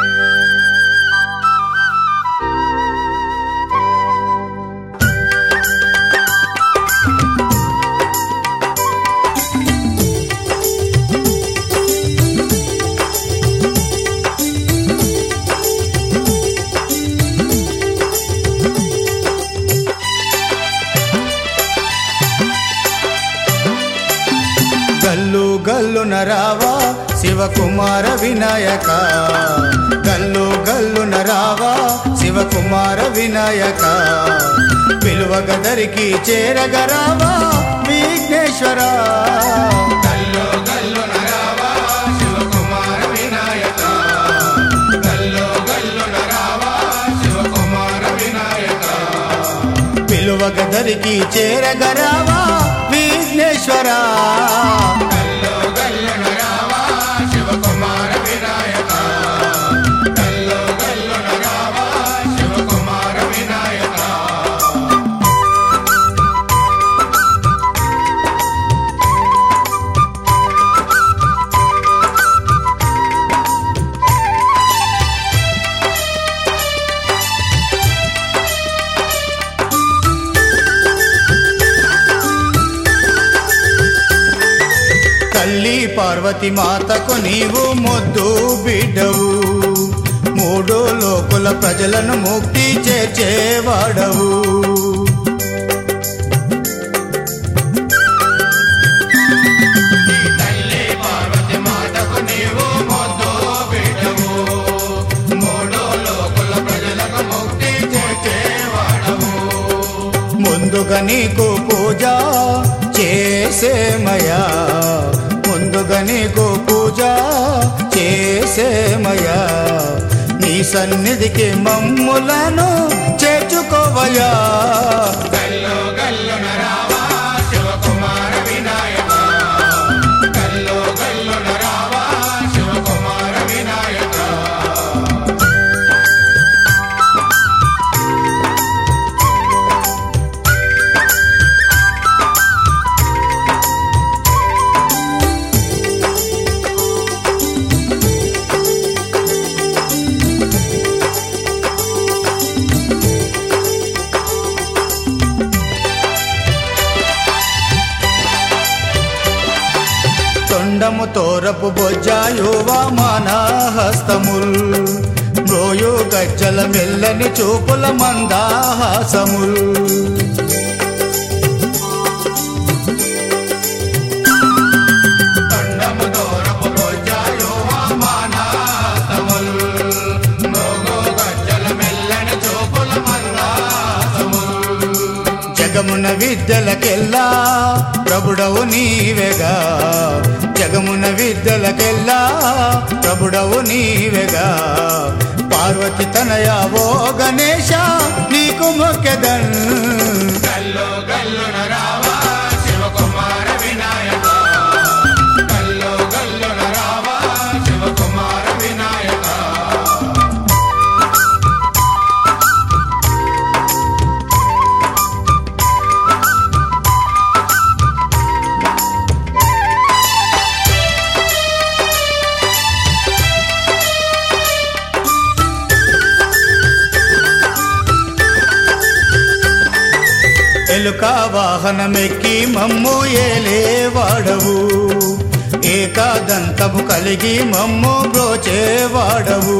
గల్లు గల్లున రావా శివకుమార వినాయక గల్లు గల్లున రావా శివకుమార వినాయక పిలువగదరికి చేరగరావా విఘ్నేశ్వర గల్లు గల్లున రావా శివకుమార వినాయక గల్లు గల్లున రావా శివకుమార వినాయక పిలువగదరికి చేరగరావా విఘ్నేశ్వర తల్లి పార్వతి మాతకు నీవు మొద్దు బిడ్డవు మూడు లోకుల ప్రజలను ముక్తి చేర్చేవాడవు ముందుగా నీకు పూజ చేసేమయా ముందుగా నీకు పూజ చేసేమయా నీ సన్నిధికి మమ్ములను చేర్చుకోవయా తొండము తోరపు బొజ్జాయువా మన హస్తముల్ మ్రోయు గజ్జల మెల్లని చూపుల మందాహాసముల్ జగమున విద్యలకెల్లా ప్రభుడవు నీవెగా జగమున విద్యలకెల్లా ప్రభుడవు నీవెగా పార్వతి తనయ ఓ గణేశ నీకు మొక్కెదన్ ఎలుక వాహనమెక్కి మమ్ము ఏలేవాడవు ఏకాదంతము కలిగి మమ్ము బ్రోచేవాడవు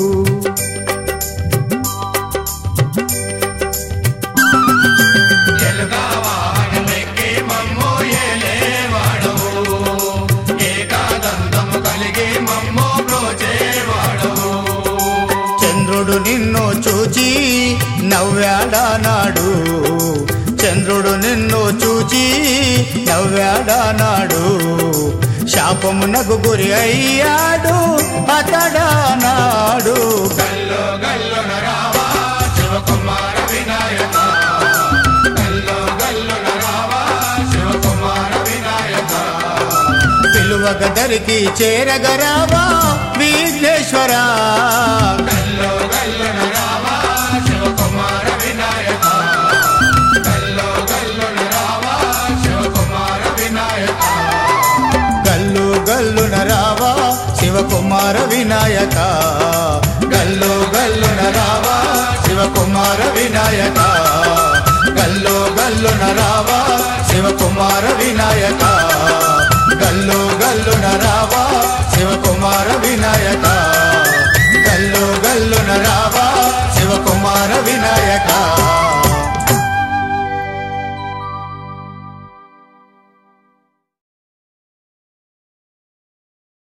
చంద్రుడు నిన్ను చూచి నవ్వాడానాడు చంద్రుడు నిన్ను చూచి నవ్వాడానాడు శాపమునకు గురి అయ్యాడు అతడానాడు పిలువగదరికి చేరగరావా విఘ్నేశ్వరా గల్లు గల్లున రావా శివకుమార వినాయక వినాయక గల్లు గల్లు నరావా శివకుమార వినాయక గల్లు గల్లు నరావా శివకుమార